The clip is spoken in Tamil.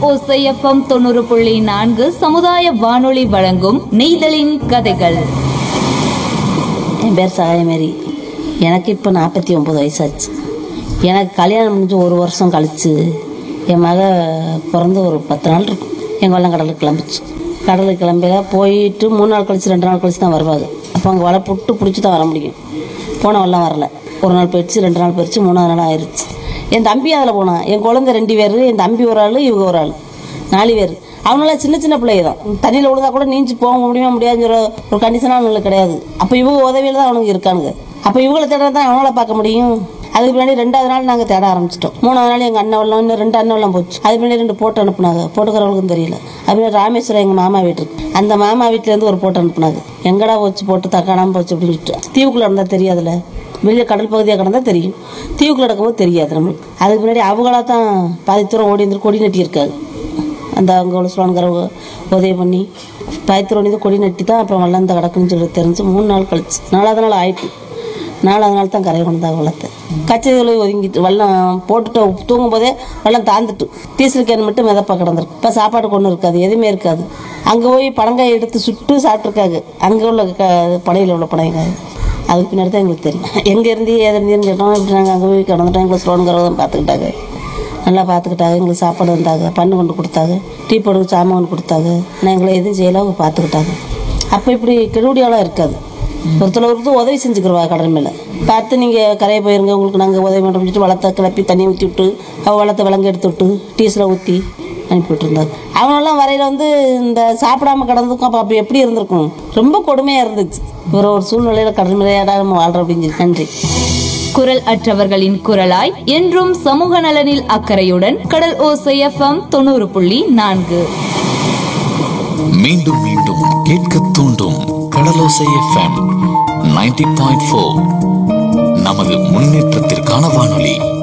ஓசை எஃப்எம் தொண்ணூறு புள்ளி நான்கு சமுதாய வானொலி வழங்கும் நெய்தலின் கதைகள் என் பேர் சகாயமேரி எனக்கு இப்போ நாற்பத்தி ஒம்பது வயசாச்சு எனக்கு கல்யாணம் முடிஞ்சு ஒரு வருஷம் கழிச்சு என் மக பிறந்து ஒரு பத்து நாள் இருக்கும் எங்கள் வெள்ளம் கடலுக்கு கிளம்பிச்சு கடலுக்கு கிளம்பில போயிட்டு மூணு நாள் கழிச்சு ரெண்டு நாள் கழிச்சு தான் வருவாங்க அப்போ அங்கே வலை புட்டு பிடிச்சி தான் வர முடியும் போன வெள்ளம் வரல ஒரு நாள் போயிடுச்சு ரெண்டு நாள் போயிடுச்சு மூணாவது நாள் ஆயிடுச்சு என் தம்பி அதில் போனான் என் குழந்தை ரெண்டு பேர் என் தம்பி ஒரு ஆள் இவங்க ஒரு ஆள் நாலு பேர் அவங்களாம் சின்ன சின்ன பிள்ளைங்க தான் தண்ணியில் விழுந்தா கூட நீஞ்சி போக முடியுமா முடியாதுங்கிற ஒரு கண்டிஷனாக அவங்களுக்கு கிடையாது அப்போ இவங்க உதவியில் தான் அவனுங்க இருக்கானுங்க அப்போ இவங்களை தேட தான் அவங்கள பார்க்க முடியும் அதுக்கு பின்னாடி ரெண்டாவது நாள் நாங்கள் தேட ஆரம்பிச்சிட்டோம் மூணாவது நாள் எங்கள் அண்ணன் வெள்ளம் இன்னும் ரெண்டு அண்ணன் வெள்ளம் போச்சு அதுக்கு பின்னாடி ரெண்டு போட்டு அனுப்புனாங்க போட்டுக்கிறவங்களுக்கும் தெரியல அது ராமேஸ்வரம் எங்கள் மாமா வீட்டுக்கு அந்த மாமா வீட்டிலேருந்து ஒரு போட்டு அனுப்புனாங்க எங்கடா போச்சு போட்டு தக்காடாமல் போச்சு அப்படின்னு சொல்லிட்டு தீவுக்குள்ளே இருந்தால் தெரியாதுல்ல வெளியே கடல் பகுதியாக கிடந்தா தெரியும் தீவுக்குள்ள நடக்கும்போது தெரியாது நம்மளுக்கு அதுக்கு முன்னாடி அவங்களா தான் பாதி தூரம் ஓடி இருந்து கொடி நட்டியிருக்காங்க அந்த அவங்க உள்ள சொல்லுவாங்கிறவங்க உதவி பண்ணி பாதி தூரம் ஓடி கொடி நட்டி தான் அப்புறம் வெள்ளம் இந்த கிடக்குன்னு சொல்லி தெரிஞ்சு மூணு நாள் கழிச்சு நாலாவது நாள் ஆயிட்டு நாலாவது நாள் தான் கரை கொண்டாங்க வெள்ளத்தை கச்சைகளை ஒதுங்கிட்டு வெள்ளம் போட்டுட்டு தூங்கும் போதே வெள்ளம் தாந்துட்டு டீசல் கேன் மட்டும் மிதப்பா கிடந்திருக்கு இப்போ சாப்பாடு கொண்டு இருக்காது எதுவுமே இருக்காது அங்கே போய் பனங்காய் எடுத்து சுட்டு சாப்பிட்ருக்காங்க அங்கே உள்ள க படையில் உள்ள படையங்க அதுக்கு பின்னாடி தான் எங்களுக்கு தெரியும் எங்கே இருந்து ஏது இருந்தீன்னு கேட்டோம் இப்படி நாங்கள் அங்கே போய் கிடந்துட்டோம் எங்களை ஸ்லோனுங்கிறத தான் பார்த்துக்கிட்டாங்க நல்லா பார்த்துக்கிட்டாங்க எங்களுக்கு சாப்பாடு வந்தாங்க பண்ணு கொண்டு கொடுத்தாங்க டீ போடு சாமான் கொண்டு கொடுத்தாங்க நான் எங்களை எதுவும் செய்யல அவங்க பார்த்துக்கிட்டாங்க அப்போ இப்படி கெடுபடியாலாம் இருக்காது ஒருத்தர் ஒருத்தர் உதவி செஞ்சுக்கிறவா கடல் மேலே பார்த்து நீங்கள் கரையை போயிருங்க உங்களுக்கு நாங்கள் உதவி பண்ணுறோம் சொல்லிட்டு வளத்தை கிளப்பி தண்ணி ஊற்றி விட்டு அவள் வளத்தை விலங்கு எடுத்து விட்டு டீசலை ஊற்றி அனுப்பி விட்டுருந்தாங்க அவனெல்லாம் வரையில வந்து இந்த சாப்பிடாம கிடந்ததுக்கும் அப்போ அப்படி எப்படி இருந்திருக்கும் ரொம்ப கொடுமையாக இருந்துச்சு ஒரு ஒரு சூழ்நிலையில் கடல் மேலையாடா நம்ம வாழ்கிறோம் அப்படின்னு சொல்லி நன்றி குரல் அற்றவர்களின் குரலாய் என்றும் சமூக நலனில் அக்கறையுடன் கடல் ஓசை எஃப்எம் தொண்ணூறு புள்ளி நான்கு மீண்டும் மீண்டும் கேட்க தூண்டும் Kadalosai FM ninety point four நமது முன்னேற்றத்திற்கான வானொலி